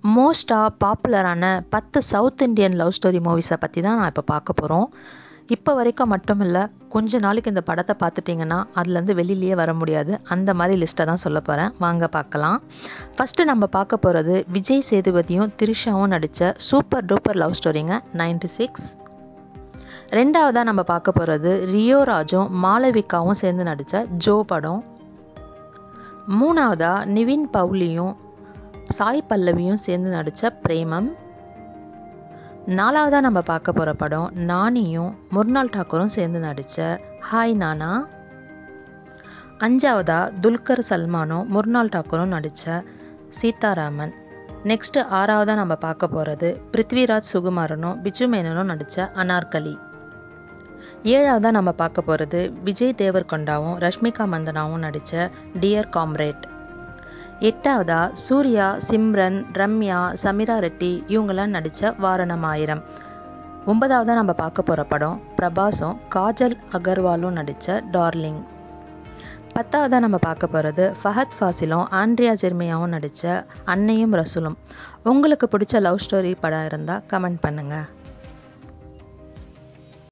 மோஸ்ட்டாக பாப்புலரான பத்து சவுத் இந்தியன் லவ் ஸ்டோரி மூவிஸை பற்றி தான் நான் இப்போ பார்க்க போகிறோம் இப்போ வரைக்கும் மட்டும் இல்லை கொஞ்ச நாளைக்கு இந்த படத்தை பார்த்துட்டிங்கன்னா அதுலேருந்து வெளியிலேயே வர முடியாது அந்த மாதிரி லிஸ்ட்டை தான் சொல்ல போகிறேன் வாங்க பார்க்கலாம் ஃபஸ்ட்டு நம்ம பார்க்க போகிறது விஜய் சேதுபதியும் திரிஷாவும் நடித்த சூப்பர் டூப்பர் லவ் ஸ்டோரிங்க நைன்டி சிக்ஸ் ரெண்டாவதாக நம்ம பார்க்க போகிறது ரியோ ராஜும் மாளவிகாவும் சேர்ந்து நடித்த ஜோ படம் மூணாவதாக நிவின் பவுலியும் சாய் பல்லவியும் சேர்ந்து நடித்த பிரேமம் நாலாவதாக நம்ம பார்க்க போகிற படம் நானியும் முர்னால் டாக்கூரும் சேர்ந்து நடித்த ஹாய் நானா அஞ்சாவதா துல்கர் சல்மானும் முர்னால் டாக்கூரும் நடித்த சீதாராமன் நெக்ஸ்ட் ஆறாவதாக நம்ம பார்க்க போகிறது பிருத்விராஜ் சுகுமாரனும் பிஜு மேனனும் நடித்த அனார்கலி ஏழாவதாக நம்ம பார்க்க போகிறது விஜய் தேவர்கொண்டாவும் ரஷ்மிகா மந்தனாவும் நடித்த டியர் காம்ரேட் எட்டாவதா சூர்யா சிம்ரன் ரம்யா சமிரா ரெட்டி இவங்கெல்லாம் நடித்த வாரணம் ஆயிரம் ஒன்பதாவதாக நம்ம பார்க்க போகிற படம் பிரபாஸும் காஜல் அகர்வாலும் நடித்த டார்லிங் பத்தாவதாக நம்ம பார்க்க போகிறது ஃபஹத் ஃபாசிலும் ஆண்ட்ரியா ஜெர்மியாவும் நடித்த அன்னையும் ரசூலும் உங்களுக்கு பிடிச்ச லவ் ஸ்டோரி படம் இருந்தால் கமெண்ட் பண்ணுங்கள்